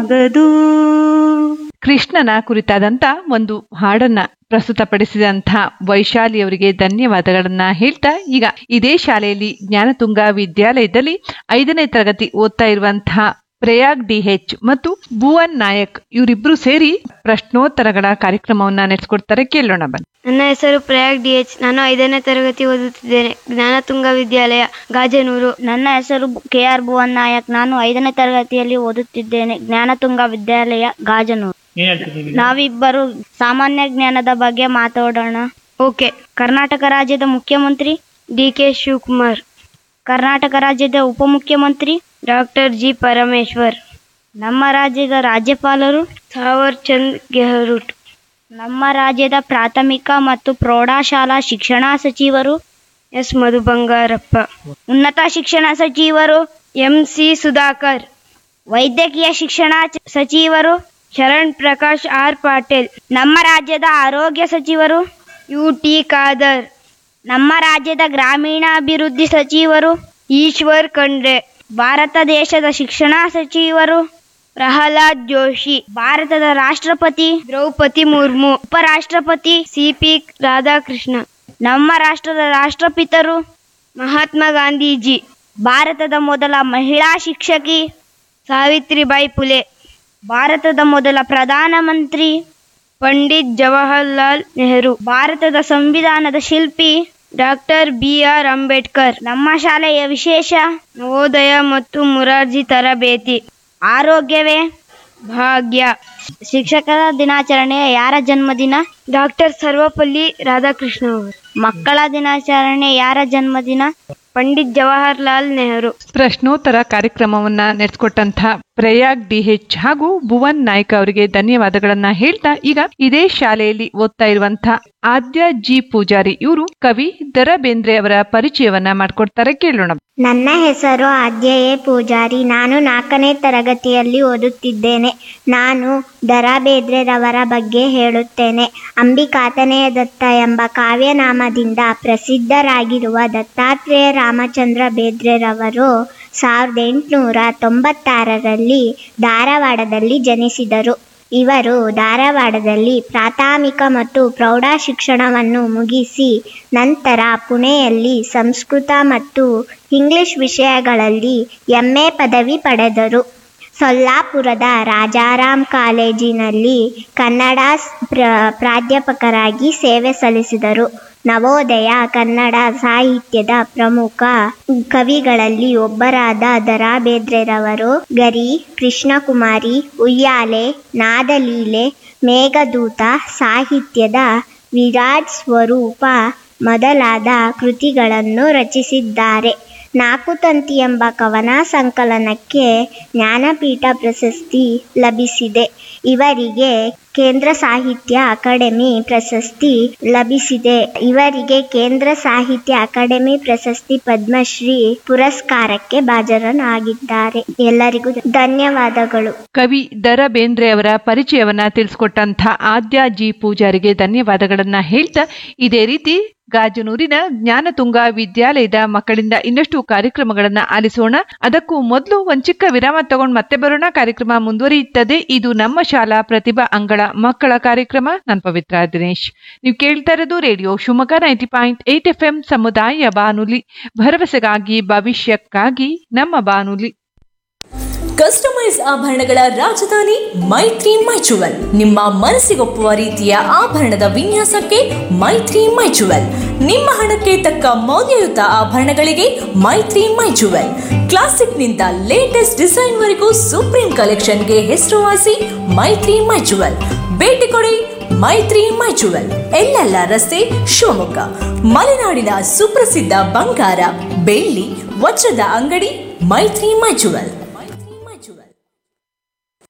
ಆಗದು ಕೃಷ್ಣನ ಕುರಿತಾದಂತ ಒಂದು ಹಾಡನ್ನ ಪ್ರಸ್ತುತಪಡಿಸಿದಂಥ ವೈಶಾಲಿ ಅವರಿಗೆ ಧನ್ಯವಾದಗಳನ್ನ ಹೇಳ್ತಾ ಈಗ ಇದೇ ಶಾಲೆಯಲ್ಲಿ ಜ್ಞಾನತುಂಗ ವಿದ್ಯಾಲಯದಲ್ಲಿ ಐದನೇ ತರಗತಿ ಓದ್ತಾ ಇರುವಂತಹ ಪ್ರಯಾಗ್ ಡಿ ಎಚ್ ಮತ್ತು ಭುವನ್ ನಾಯಕ್ ಇವರಿಬ್ರು ಸೇರಿ ಪ್ರಶ್ನೋತ್ತರಗಳ ಕಾರ್ಯಕ್ರಮವನ್ನ ನಡೆಸ್ಕೊಡ್ತಾರೆ ಕೇಳೋಣ ಬನ್ನಿ ನನ್ನ ಹೆಸರು ಪ್ರಯಾಗ್ ಡಿ ಎಚ್ ನಾನು ಐದನೇ ತರಗತಿ ಓದುತ್ತಿದ್ದೇನೆ ಜ್ಞಾನತುಂಗ ವಿದ್ಯಾಲಯ ಗಾಜನೂರು ನನ್ನ ಹೆಸರು ಕೆ ಆರ್ ಭುವನ್ ನಾಯಕ್ ನಾನು ಐದನೇ ತರಗತಿಯಲ್ಲಿ ಓದುತ್ತಿದ್ದೇನೆ ಜ್ಞಾನತುಂಗ ವಿದ್ಯಾಲಯ ಗಾಜನೂರು ಏನ್ ಹೇಳ್ತಿದ್ದೀವಿ ನಾವಿಬ್ಬರು ಸಾಮಾನ್ಯ ಜ್ಞಾನದ ಬಗ್ಗೆ ಮಾತಾಡೋಣ ಓಕೆ ಕರ್ನಾಟಕ ರಾಜ್ಯದ ಮುಖ್ಯಮಂತ್ರಿ ಡಿ ಕೆ ಶಿವಕುಮಾರ್ ಕರ್ನಾಟಕ ರಾಜ್ಯದ ಉಪಮುಖ್ಯಮಂತ್ರಿ ಡಾಕ್ಟರ್ ಜಿ ಪರಮೇಶ್ವರ್ ನಮ್ಮ ರಾಜ್ಯದ ರಾಜ್ಯಪಾಲರು ಥಾವರ್ ಚಂದ್ ಗೆಹ್ಲೋಟ್ ನಮ್ಮ ರಾಜ್ಯದ ಪ್ರಾಥಮಿಕ ಮತ್ತು ಪ್ರೌಢಶಾಲಾ ಶಿಕ್ಷಣ ಸಚಿವರು ಎಸ್ ಮಧು ಬಂಗಾರಪ್ಪ ಉನ್ನತ ಶಿಕ್ಷಣ ಸಚಿವರು ಎಂ ಸಿ ಸುಧಾಕರ್ ವೈದ್ಯಕೀಯ ಶಿಕ್ಷಣ ಚ- ಸಚಿವರು ಶರಣ್ ಪ್ರಕಾಶ್ ಆರ್ ಪಾಟೀಲ್ ನಮ್ಮ ರಾಜ್ಯದ ಆರೋಗ್ಯ ಸಚಿವರು ಯು ಟಿ ಖಾದರ್ ನಮ್ಮ ರಾಜ್ಯದ ಗ್ರಾಮೀಣಾಭಿವೃದ್ಧಿ ಸಚಿವರು ಈಶ್ವರ್ ಖಂಡ್ರೆ ಭಾರತ ದೇಶದ ಶಿಕ್ಷಣ ಸಚಿವರು ಪ್ರಹ್ಲಾದ್ ಜೋಶಿ ಭಾರತದ ರಾಷ್ಟ್ರಪತಿ ದ್ರೌಪದಿ ಮುರ್ಮು ಉಪರಾಷ್ಟ್ರಪತಿ ಸಿ ಪಿ ರಾಧಾಕೃಷ್ಣ ನಮ್ಮ ರಾಷ್ಟ್ರದ ರಾಷ್ಟ್ರಪಿತರು ಮಹಾತ್ಮ ಗಾಂಧೀಜಿ ಭಾರತದ ಮೊದಲ ಮಹಿಳಾ ಶಿಕ್ಷಕಿ ಸಾವಿತ್ರಿಬಾಯಿ ಫುಲೆ ಭಾರತದ ಮೊದಲ ಪ್ರಧಾನಮಂತ್ರಿ ಪಂಡಿತ್ ಜವಾಹರ್ಲಾಲ್ ನೆಹರು ಭಾರತದ ಸಂವಿಧಾನದ ಶಿಲ್ಪಿ ಡಾಕ್ಟರ್ ಬಿ ಆರ್ ಅಂಬೇಡ್ಕರ್ ನಮ್ಮ ಶಾಲೆಯ ವಿಶೇಷ ನವೋದಯ ಮತ್ತು ಮುರಾರ್ಜಿ ತರಬೇತಿ ಆರೋಗ್ಯವೇ ಭಾಗ್ಯ ಶಿಕ್ಷಕರ ದಿನಾಚರಣೆ ಯಾರ ಜನ್ಮದಿನ ಡಾಕ್ಟರ್ ಸರ್ವಪಲ್ಲಿ ರಾಧಾಕೃಷ್ಣ ಅವರು ಮಕ್ಕಳ ದಿನಾಚರಣೆ ಯಾರ ಜನ್ಮದಿನ ಪಂಡಿತ್ ಜವಾಹರ್ಲಾಲ್ ನೆಹರು ಪ್ರಶ್ನೋತ್ತರ ಕಾರ್ಯಕ್ರಮವನ್ನ ನಡೆಸ್ಕೊಟ್ಟಂತ ಪ್ರಯಾಗ್ ಡಿ ಎಚ್ ಹಾಗೂ ಭುವನ್ ನಾಯ್ಕ ಅವರಿಗೆ ಧನ್ಯವಾದಗಳನ್ನ ಹೇಳ್ತಾ ಈಗ ಇದೇ ಶಾಲೆಯಲ್ಲಿ ಓದ್ತಾ ಇರುವಂತ ಆದ್ಯ ಜಿ ಪೂಜಾರಿ ಇವರು ಕವಿ ದರ ಬೇಂದ್ರೆ ಅವರ ಪರಿಚಯವನ್ನ ಮಾಡ್ಕೊಡ್ತಾರೆ ಕೇಳೋಣ ನನ್ನ ಹೆಸರು ಆದ್ಯ ಎ ಪೂಜಾರಿ ನಾನು ನಾಲ್ಕನೇ ತರಗತಿಯಲ್ಲಿ ಓದುತ್ತಿದ್ದೇನೆ ನಾನು ದರಾ ಬೇದ್ರೆರವರ ಬಗ್ಗೆ ಹೇಳುತ್ತೇನೆ ಅಂಬಿಕಾತನೆಯ ದತ್ತ ಎಂಬ ಕಾವ್ಯನಾಮದಿಂದ ಪ್ರಸಿದ್ಧರಾಗಿರುವ ದತ್ತಾತ್ರೇಯ ರಾಮಚಂದ್ರ ಬೇದ್ರೆರವರು ಸಾವಿರದ ಎಂಟುನೂರ ತೊಂಬತ್ತಾರರಲ್ಲಿ ಧಾರವಾಡದಲ್ಲಿ ಜನಿಸಿದರು ಇವರು ಧಾರವಾಡದಲ್ಲಿ ಪ್ರಾಥಮಿಕ ಮತ್ತು ಪ್ರೌಢ ಶಿಕ್ಷಣವನ್ನು ಮುಗಿಸಿ ನಂತರ ಪುಣೆಯಲ್ಲಿ ಸಂಸ್ಕೃತ ಮತ್ತು ಇಂಗ್ಲಿಷ್ ವಿಷಯಗಳಲ್ಲಿ ಎಂ ಎ ಪದವಿ ಪಡೆದರು ಸೊಲ್ಲಾಪುರದ ರಾಜಾರಾಮ್ ಕಾಲೇಜಿನಲ್ಲಿ ಕನ್ನಡ ಸ್- ಪ್ರ ಪ್ರಾಧ್ಯಾಪಕರಾಗಿ ಸೇವೆ ಸಲ್ಲಿಸಿದರು ನವೋದಯ ಕನ್ನಡ ಸಾಹಿತ್ಯದ ಪ್ರಮುಖ ಕವಿಗಳಲ್ಲಿ ಒಬ್ಬರಾದ ದರಾ ಬೇದ್ರೆರವರು ಗರಿ ಕೃಷ್ಣಕುಮಾರಿ ಉಯ್ಯಾಲೆ ನಾದಲೀಲೆ ಮೇಘದೂತ ಸಾಹಿತ್ಯದ ವಿರಾಟ್ ಸ್ವರೂಪ ಮೊದಲಾದ ಕೃತಿಗಳನ್ನು ರಚಿಸಿದ್ದಾರೆ ನಾಲ್ಕು ತಂತಿ ಎಂಬ ಕವನ ಸಂಕಲನಕ್ಕೆ ಜ್ಞಾನಪೀಠ ಪ್ರಶಸ್ತಿ ಲಭಿಸಿದೆ ಇವರಿಗೆ ಕೇಂದ್ರ ಸಾಹಿತ್ಯ ಅಕಾಡೆಮಿ ಪ್ರಶಸ್ತಿ ಲಭಿಸಿದೆ ಇವರಿಗೆ ಕೇಂದ್ರ ಸಾಹಿತ್ಯ ಅಕಾಡೆಮಿ ಪ್ರಶಸ್ತಿ ಪದ್ಮಶ್ರೀ ಪುರಸ್ಕಾರಕ್ಕೆ ಭಾಜನರಾಗಿದ್ದಾರೆ ಎಲ್ಲರಿಗೂ ಧನ್ಯವಾದಗಳು ಕವಿ ದರ ಬೇಂದ್ರೆ ಅವರ ಪರಿಚಯವನ್ನ ತಿಳಿಸ್ಕೊಟ್ಟಂತ ಆದ್ಯ ಜಿ ಪೂಜಾರಿಗೆ ಧನ್ಯವಾದಗಳನ್ನ ಹೇಳ್ತಾ ಇದೇ ರೀತಿ ಗಾಜನೂರಿನ ಜ್ಞಾನತುಂಗ ವಿದ್ಯಾಲಯದ ಮಕ್ಕಳಿಂದ ಇನ್ನಷ್ಟು ಕಾರ್ಯಕ್ರಮಗಳನ್ನ ಆಲಿಸೋಣ ಅದಕ್ಕೂ ಮೊದಲು ಒಂದ್ ಚಿಕ್ಕ ವಿರಾಮ ತಗೊಂಡು ಮತ್ತೆ ಬರೋಣ ಕಾರ್ಯಕ್ರಮ ಮುಂದುವರಿಯುತ್ತದೆ ಇದು ನಮ್ಮ ಶಾಲಾ ಪ್ರತಿಭಾ ಅಂಗಳ ಮಕ್ಕಳ ಕಾರ್ಯಕ್ರಮ ನಾನು ಪವಿತ್ರ ದಿನೇಶ್ ನೀವು ಕೇಳ್ತಾ ಇರೋದು radio Shivamogga ninety point eight F M ಸಮುದಾಯ ಬಾನುಲಿ ಭರವಸೆಗಾಗಿ ಭವಿಷ್ಯಕ್ಕಾಗಿ ನಮ್ಮ ಬಾನುಲಿ ಕಸ್ಟಮೈಸ್ ಆಭರಣಗಳ ರಾಜಧಾನಿ ಮೈತ್ರಿ ಮೈಚುವಲ್ ನಿಮ್ಮ ಮನಸ್ಸಿಗೊಪ್ಪುವ ರೀತಿಯ ಆಭರಣದ ವಿನ್ಯಾಸಕ್ಕೆ ಮೈತ್ರಿ ಮೈಚುವಲ್ ನಿಮ್ಮ ಹಣಕ್ಕೆ ತಕ್ಕ ಮೌಲ್ಯಯುತ ಆಭರಣಗಳಿಗೆ ಮೈತ್ರಿ ಮೈಚುವಲ್ ಕ್ಲಾಸಿಕ್ನಿಂದ ಲೇಟೆಸ್ಟ್ ಡಿಸೈನ್ ವರೆಗೂ ಸುಪ್ರೀಂ ಕಲೆಕ್ಷನ್ಗೆ ಹೆಸರುವಾಸಿ ಮೈತ್ರಿ ಮೈಚುವಲ್ ಭೇಟಿ ಕೊಡಿ ಮೈತ್ರಿ ಮೈಚುವಲ್ ಎಲ್ಲೆಲ್ಲ ರಸ್ತೆ ಶಿವಮೊಗ್ಗ ಮಲೆನಾಡಿನ ಸುಪ್ರಸಿದ್ಧ ಬಂಗಾರ ಬೆಳ್ಳಿ ವಜ್ರದ ಅಂಗಡಿ ಮೈತ್ರಿ ಮೈಚುವಲ್